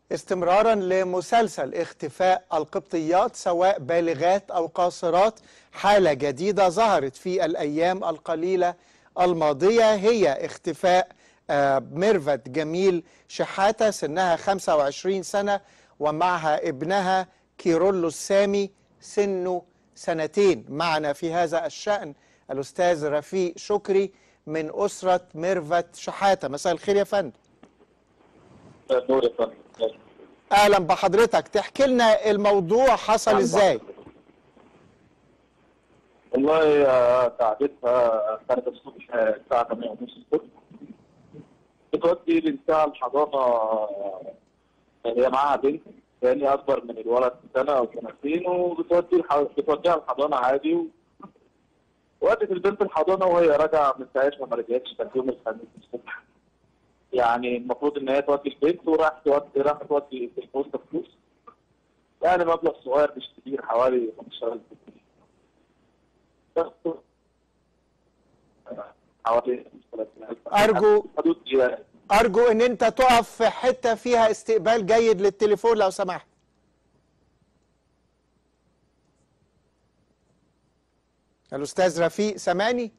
استمرارا لمسلسل اختفاء القبطيات سواء بالغات او قاصرات حاله جديده ظهرت في الايام القليله الماضيه هي اختفاء آه، ميرفت جميل شحاته سنها 25 سنه ومعها ابنها كيرولو السامي سنه سنتين معنا في هذا الشأن الأستاذ رفيق شكري من أسرة ميرفت شحاتة مساء الخير يا فندم نور يا فندم أهلا بحضرتك تحكي لنا الموضوع حصل أهلاً إزاي والله آه، تعبتها كانت الصبح آه، الساعة 8 ونص الصبح بتودي بنتها الحضانة آه، هي معاها بنت يعني أكبر من الولد سنة أو سنتين وبتودي الح... بتوديها الحضانة عادي و... ودت البنت الحضانة وهي راجعة من ساعتها ما رجعتش كان يوم الخميس الصبح يعني المفروض إن هي تودي البنت وراحت تودي راحت تودي في البوسطة فلوس يعني مبلغ صغير مش كبير حوالي 15000 جنيه حوالي 15000 أرجو حدود دي يعني. أرجو إن أنت تقف في حتة فيها استقبال جيد للتليفون لو سمحت الأستاذ رفيق سامعني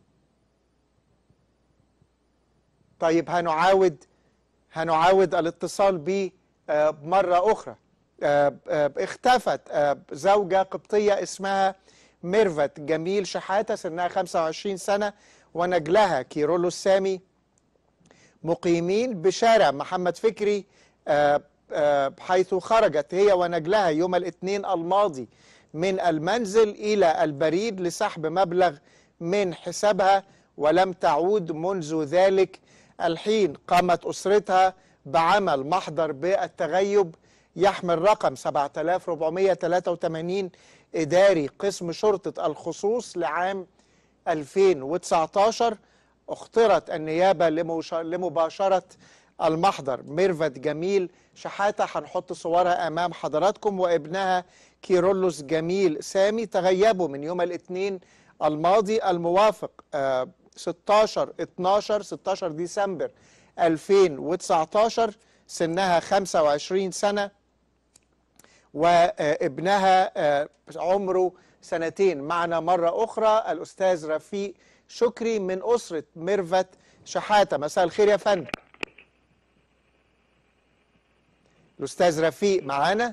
طيب هنعاود هنعاود الاتصال به آه، مرة أخرى آه، آه، اختفت آه، زوجة قبطية اسمها ميرفت جميل شحاتة سنها 25 سنة ونجلها كيرولو السامي مقيمين بشارع محمد فكري آه، آه، حيث خرجت هي ونجلها يوم الاثنين الماضي من المنزل إلى البريد لسحب مبلغ من حسابها ولم تعود منذ ذلك الحين قامت أسرتها بعمل محضر بالتغيب يحمل رقم 7483 إداري قسم شرطة الخصوص لعام 2019 اخترت النيابة لموش- لمباشرة المحضر ميرفت جميل شحاتة هنحط صورها أمام حضراتكم وابنها كيرولوس جميل سامي تغيبوا من يوم الاثنين الماضي الموافق آه، 16 12 16 ديسمبر 2019 سنها 25 سنة وابنها آه، عمره سنتين معنا مرة أخرى الأستاذ رفيق شكري من أسرة ميرفت شحاتة مساء الخير يا فندم الأستاذ رفيق معانا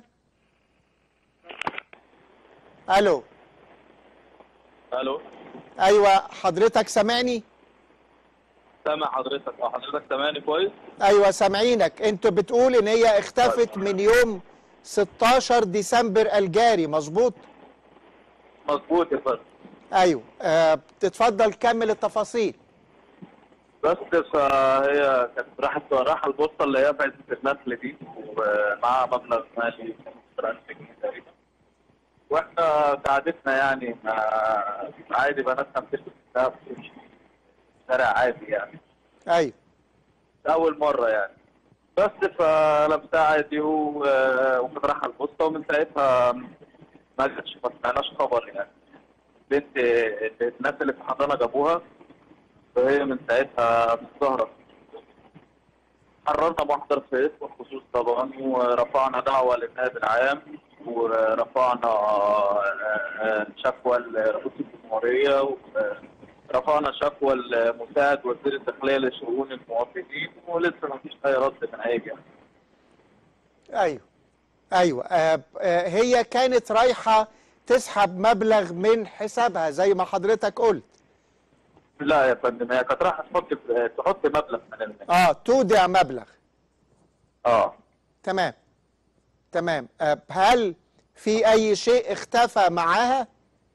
ألو الو أيوة حضرتك سامعني سامع حضرتك اه حضرتك سامعني كويس أيوة سامعينك أنت بتقول إن هي اختفت من يوم 16 ديسمبر الجاري مظبوط مظبوط يا فندم أيوة أه تتفضل كمل التفاصيل بس فهي كانت راحت رايحه البوسطه اللي هي بتاعت النخل دي ومعاها مبلغ مالي 15000 جنيه تقريبا واحنا ساعدتنا يعني ما عادي بناتنا بتلبس الذهب وتمشي في الشارع عادي يعني أيوة ده اول مره يعني بس فلبسها عادي و- وكانت رايحه البوسطه ومن ساعتها ما جاتش ما سمعناش خبر يعني بنت الناس اللي في الحضانه جابوها وهي من ساعتها متظاهره حررنا محضر في اسم الخصوص طبعا ورفعنا دعوه للنائب العام ورفعنا آه، آه، شكوى لرئيس الجمهوريه ورفعنا شكوى لمساعد وزير الداخليه لشؤون المواطنين ولسه ما فيش اي رد من اي جهه. ايوه ايوه آه آه هي كانت رايحه تسحب مبلغ من حسابها زي ما حضرتك قلت لا يا فندم هي كانت رايحه تحط تحط مبلغ من المال. اه تودع مبلغ اه تمام تمام آه هل في اي شيء اختفى معاها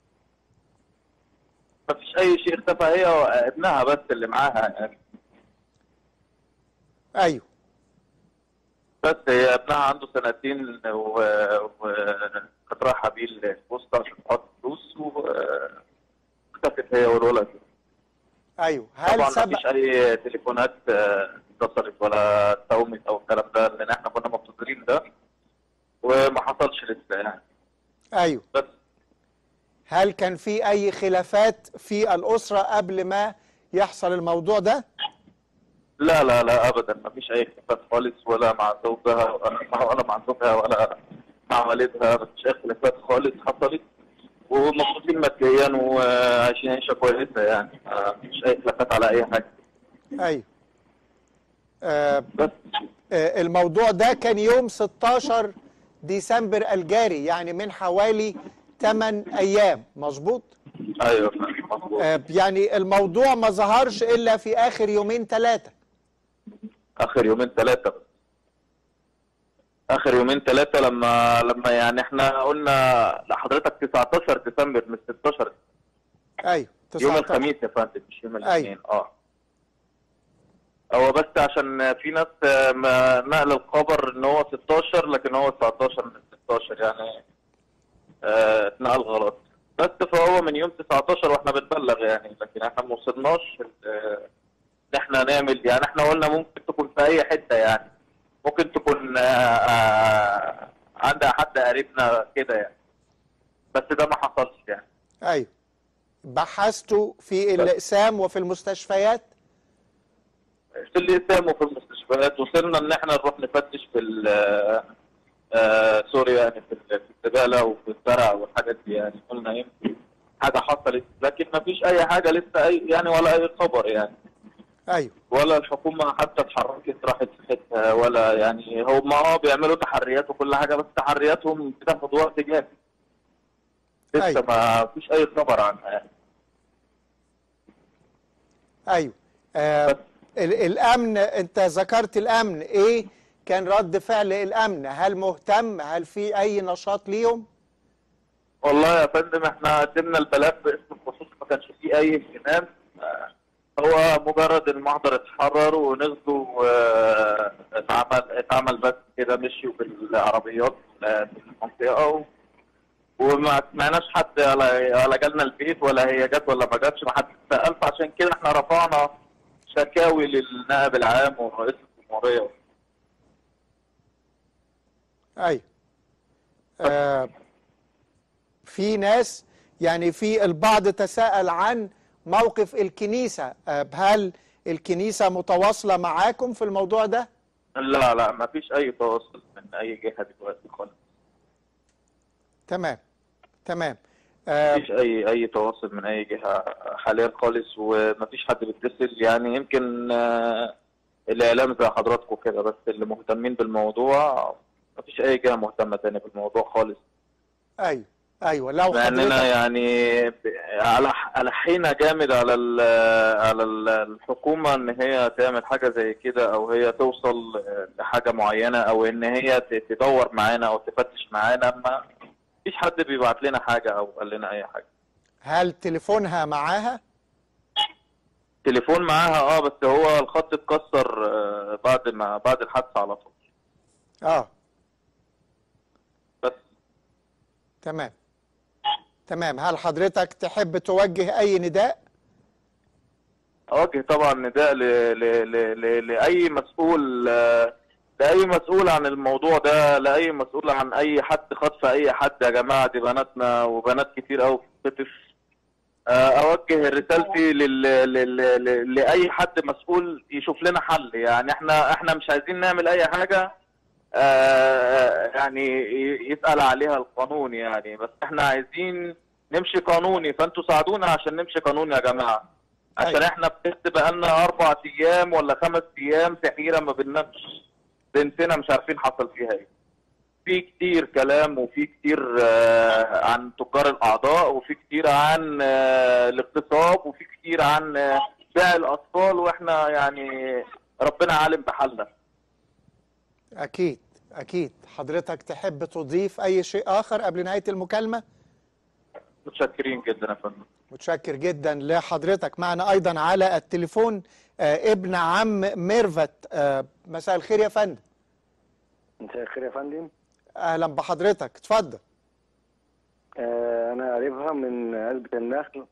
ما فيش اي شيء اختفى هي وابنها بس اللي معاها يعني ايوه بس هي ابنها عنده سنتين و- وكانت رايحه بيه البوسطه عشان تحط فلوس واختفت هي والولد ايوه طبعا هل ما سبق فيش اي تليفونات آه، اتصلت ولا اتومت او الكلام ده لان احنا كنا منتظرين ده وما حصلش لسه يعني ايوه بس هل كان في اي خلافات في الاسره قبل ما يحصل الموضوع ده لا لا لا ابدا ما فيش اي خلافات خالص ولا مع زوجها ولا مع ولا مع زوجها ولا مع والدها مفيش اي اختلافات خالص حصلت ومبسوطين ماديا وعايشين عيشه كويسه يعني آه، مفيش اي خلافات على اي حاجه ايوه آه بس آه، الموضوع ده كان يوم 16 ديسمبر الجاري يعني من حوالي 8 ايام مظبوط ايوه فاهم، مظبوط آه، يعني الموضوع ما ظهرش الا في اخر يومين ثلاثه اخر يومين ثلاثه بس اخر يومين ثلاثه لما لما يعني احنا قلنا لحضرتك 19 ديسمبر مش 16 ايوه يوم 19 الخميس يا فندم مش يوم أيوة. الاثنين اه هو بس عشان في ناس آه، ما- نقل الخبر ان هو 16 لكن هو 19 من 16 يعني آه، اتنقل غلط بس فهو من يوم 19 واحنا بنبلغ يعني لكن احنا ما وصلناش آه، ان احنا نعمل يعني احنا قلنا ممكن تكون في اي حته يعني ممكن تكون آه، آه، عند حد قريبنا كده يعني بس ده ما حصلش يعني ايوه بحثتوا في الاقسام وفي المستشفيات في الإقسام وفي المستشفيات وصلنا إن إحنا نروح نفتش في ال- آه، سوريا يعني في ال- في الزبالة وفي الزرع والحاجات دي يعني قلنا يمكن حاجة حصلت لكن ما فيش أي حاجة لسه أي يعني ولا أي خبر يعني ايوه ولا الحكومة حتى اتحركت راحت في حتة ولا يعني هم اه بيعملوا تحريات وكل حاجة بس تحرياتهم بتاخد وقت جامد لسه أيوة. ما فيش أي خبر عنها يعني ايوه آه ال- الامن انت ذكرت الامن ايه كان رد فعل الامن هل مهتم هل في اي نشاط ليهم والله يا فندم احنا قدمنا البلاغ باسم الخصوص ما كانش فيه اي اهتمام آه، هو مجرد المحضر اتحرر ونزلوا آه، اتعمل اتعمل بس كده مشيوا بالعربيات آه، في المنطقه و- وما سمعناش حد ولا ولا جالنا البيت ولا هي جت ولا ما جاتش ما حد سأل فعشان كده احنا رفعنا شكاوي للنائب العام ورئيس الجمهوريه ايوه آه في ناس يعني في البعض تساءل عن موقف الكنيسة آه هل الكنيسة متواصلة معاكم في الموضوع ده لا لا ما فيش اي تواصل من اي جهه دلوقتي خالص تمام تمام آه مفيش اي اي تواصل من اي جهه حاليا خالص ومفيش حد بيتصل يعني يمكن آه، الاعلام زي حضراتكم كده بس اللي مهتمين بالموضوع مفيش اي جهه مهتمه تاني بالموضوع خالص ايوه ايوه لو مع اننا حضرتك يعني ب- على الحينا جامد على ال على ال- الحكومه ان هي تعمل حاجه زي كده او هي توصل آه، لحاجه معينه او ان هي ت- تدور معانا او تفتش معانا ما فيش حد بيبعت لنا حاجه او قال لنا اي حاجه هل تليفونها معاها تليفون معاها اه بس هو الخط اتكسر آه، بعد ما بعد الحادثه على طول اه بس تمام تمام هل حضرتك تحب توجه اي نداء اوجه طبعا نداء ل... ل... ل... ل... لاي مسؤول آه، لاي مسؤول عن الموضوع ده لاي مسؤول عن اي حد خطف اي حد يا جماعه دي بناتنا وبنات كتير قوي بتخطف آه، اوجه رسالتي لل... لل... ل... لاي حد مسؤول يشوف لنا حل يعني احنا احنا مش عايزين نعمل اي حاجه آه، يعني ي- يسأل عليها القانون يعني بس احنا عايزين نمشي قانوني فانتوا ساعدونا عشان نمشي قانوني يا جماعه عشان أيوة. احنا بجد بقالنا اربع ايام ولا خمس ايام في حيره ما بننامش بنتنا مش عارفين حصل فيها ايه في كتير كلام وفي كتير آه، عن تجار الاعضاء وفي كتير عن آه، الاغتصاب وفي كتير عن آه، بيع الاطفال واحنا يعني ربنا عالم بحالنا اكيد اكيد حضرتك تحب تضيف اي شيء اخر قبل نهاية المكالمة متشكرين جدا يا فندم متشكر جدا لحضرتك معنا ايضا على التليفون آه ابن عم ميرفت آه مساء الخير يا فندم مساء الخير يا فندم اهلا بحضرتك اتفضل آه انا قريبها من علبة النخل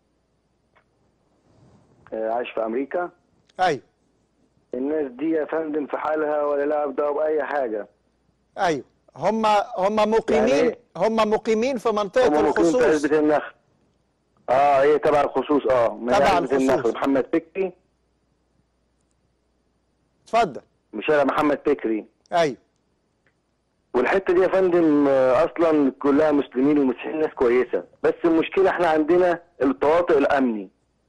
آه عايش في امريكا ايوه الناس دي يا فندم في حالها ولا لها بدأوا بأي حاجة ايوه هم هم مقيمين يعني- هم مقيمين في منطقة هم ممكن في الخصوص علبة النخل اه هي تبع الخصوص اه من تبع علبة الخصوص. النخل محمد فكري اتفضل بشارع محمد فكري ايوه الحته دي يا فندم آه، اصلا كلها مسلمين ومسيحيين ناس كويسه بس المشكله احنا عندنا التواطؤ الامني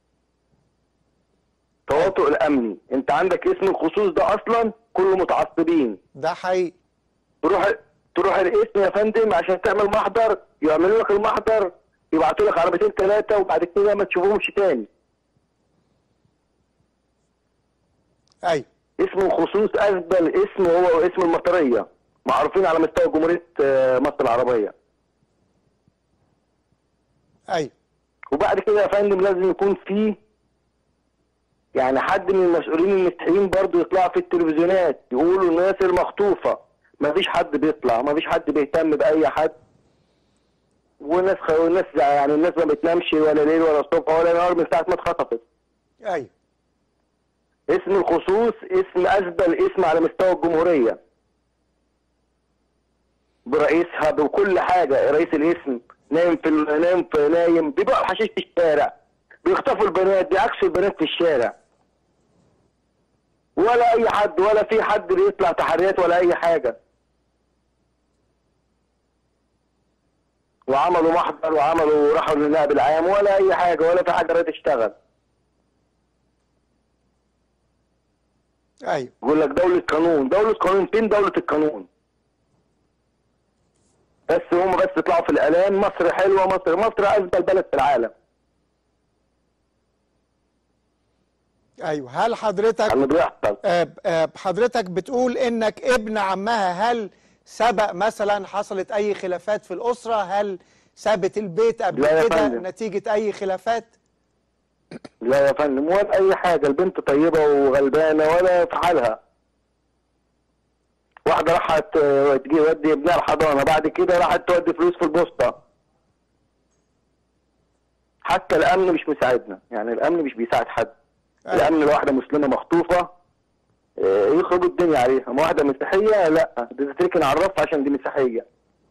التواطؤ الامني انت عندك اسم الخصوص ده اصلا كله متعصبين ده حقيقي تروح تروح الاسم يا فندم عشان تعمل محضر يعملوا لك المحضر يبعتوا لك عربيتين ثلاثه وبعد كده ما تشوفهمش تاني ايوه اسم الخصوص اثبل اسم هو اسم المطريه معروفين على مستوى جمهوريه آه، مصر العربيه ايوه وبعد كده يا فندم لازم يكون في يعني حد من المسؤولين المسيحيين برضو يطلع في التلفزيونات يقولوا الناس المخطوفة مفيش حد بيطلع مفيش حد بيهتم بأي حد والناس خ... والناس يعني الناس ما بتنامش ولا ليل ولا صبح ولا نهار من ساعة ما اتخطفت ايوه اسم الخصوص اسم أسبل اسم على مستوى الجمهورية برئيسها بكل حاجة رئيس الاسم نايم في ال- نايم في نايم بيبيعوا حشيش في الشارع بيخطفوا البنات بيعكسوا البنات في الشارع ولا أي حد ولا في حد بيطلع تحريات ولا أي حاجة وعملوا محضر وعملوا راحوا للنائب العام ولا أي حاجة ولا في حاجة راضي تشتغل ايوه يقول لك دولة قانون دولة قانون فين دولة القانون بس هم بس يطلعوا في الإعلام مصر حلوة مصر مصر أزبل بلد في العالم ايوه هل حضرتك اللي بيحصل آه، آه، حضرتك بتقول انك ابن عمها هل سبق مثلا حصلت اي خلافات في الاسره هل سابت البيت قبل لا يا كده فندم. نتيجه اي خلافات لا يا فندم ولا أي حاجة البنت طيبة وغلبانة ولا في حالها واحدة راحت آه، تجي تودي ابنها الحضانة بعد كده راحت تودي فلوس في البوسطة حتى الأمن مش مساعدنا يعني الأمن مش بيساعد حد أيوة. الأمن لو واحدة مسلمة مخطوفة آه، يخربوا الدنيا عليها ما واحدة مسيحية لا دي تتركن على الرف عشان دي مسيحية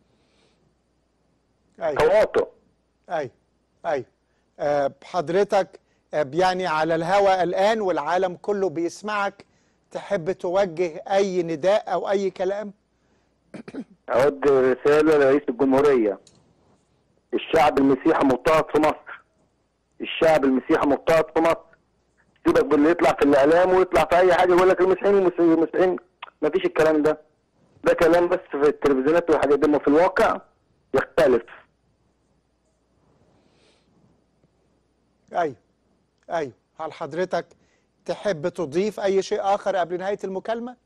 ايوه تواطؤ ايوه ايوه آه، حضرتك آه، يعني على الهواء الان والعالم كله بيسمعك تحب توجه اي نداء او اي كلام أود رسالة لرئيس الجمهورية الشعب المسيحي مضطهد في مصر الشعب المسيحي مضطهد في مصر سيبك باللي يطلع في الإعلام ويطلع في أي حاجة يقول لك المسيحيين المسيحيين المسيحيين مفيش الكلام ده ده كلام بس في التلفزيونات والحاجات دي أما في الواقع يختلف ايوه ايوه هل حضرتك تحب تضيف اي شيء اخر قبل نهايه المكالمه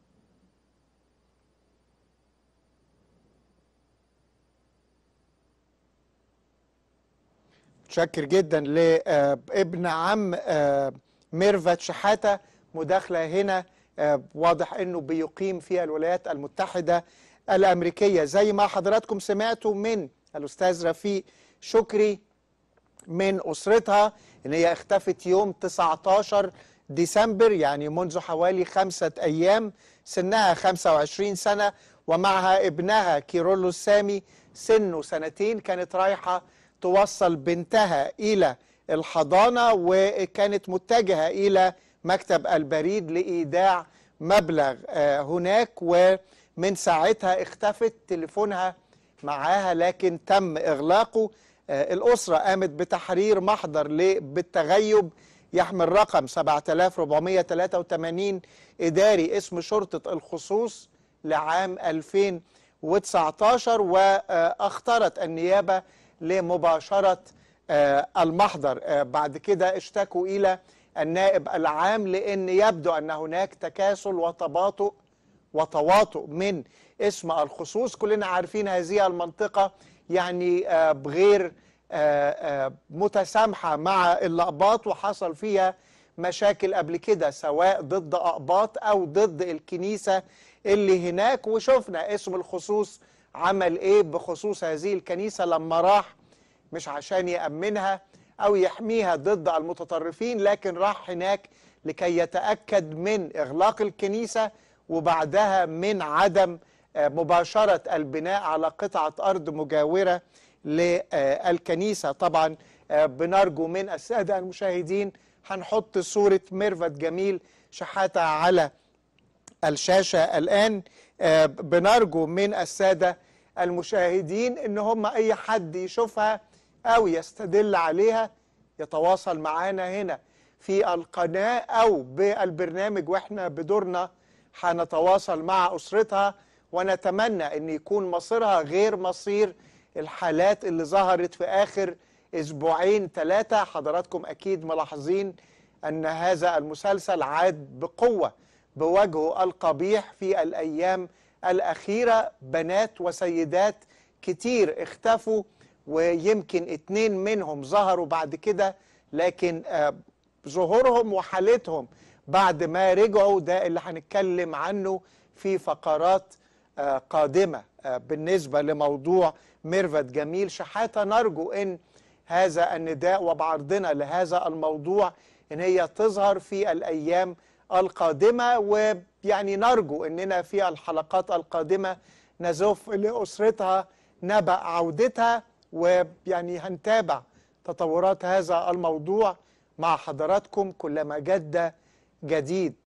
متشكر جدا لابن عم آه، ميرفت شحاته مداخله هنا آه، واضح انه بيقيم في الولايات المتحده الامريكيه زي ما حضراتكم سمعتوا من الاستاذ رفيق شكري من أسرتها إن هي اختفت يوم 19 ديسمبر يعني منذ حوالي خمسة أيام سنها 25 سنة ومعها ابنها كيرولو السامي سنه سنتين كانت رايحة توصل بنتها إلى الحضانة وكانت متجهة إلى مكتب البريد لإيداع مبلغ آه، هناك ومن ساعتها اختفت تليفونها معاها لكن تم إغلاقه آه، الأسرة قامت بتحرير محضر ل- بالتغيب يحمل رقم 7483 إداري اسم شرطة الخصوص لعام 2019 واختارت النيابة لمباشرة آه، المحضر آه، بعد كده اشتكوا إلى النائب العام لأن يبدو أن هناك تكاسل وتباطؤ وتواطؤ من اسم الخصوص كلنا عارفين هذه المنطقة يعني آه، بغير آه، آه، متسامحة مع الأقباط وحصل فيها مشاكل قبل كده سواء ضد أقباط أو ضد الكنيسة اللي هناك وشفنا اسم الخصوص عمل إيه بخصوص هذه الكنيسة لما راح مش عشان يأمنها أو يحميها ضد المتطرفين لكن راح هناك لكي يتأكد من إغلاق الكنيسة وبعدها من عدم آه، مباشرة البناء على قطعة أرض مجاورة للكنيسة طبعا آه، بنرجو من السادة المشاهدين هنحط صورة ميرفت جميل شحاتة على الشاشة الآن آه، بنرجو من السادة المشاهدين ان هم اي حد يشوفها او يستدل عليها يتواصل معانا هنا في القناة او بالبرنامج واحنا بدورنا هنتواصل مع اسرتها ونتمنى ان يكون مصيرها غير مصير الحالات اللي ظهرت في اخر اسبوعين ثلاثة حضراتكم اكيد ملاحظين ان هذا المسلسل عاد بقوة بوجهه القبيح في الايام الاخيرة بنات وسيدات كتير اختفوا ويمكن اتنين منهم ظهروا بعد كده لكن آه، ظهورهم وحالتهم بعد ما رجعوا ده اللي هنتكلم عنه في فقرات آه، قادمة آه، بالنسبة لموضوع ميرفت جميل شحاتة نرجو ان هذا النداء وبعرضنا لهذا الموضوع ان هي تظهر في الايام القادمة ويعني نرجو اننا في الحلقات القادمة نزف لأسرتها نبأ عودتها ويعني هنتابع تطورات هذا الموضوع مع حضراتكم كلما جد جديد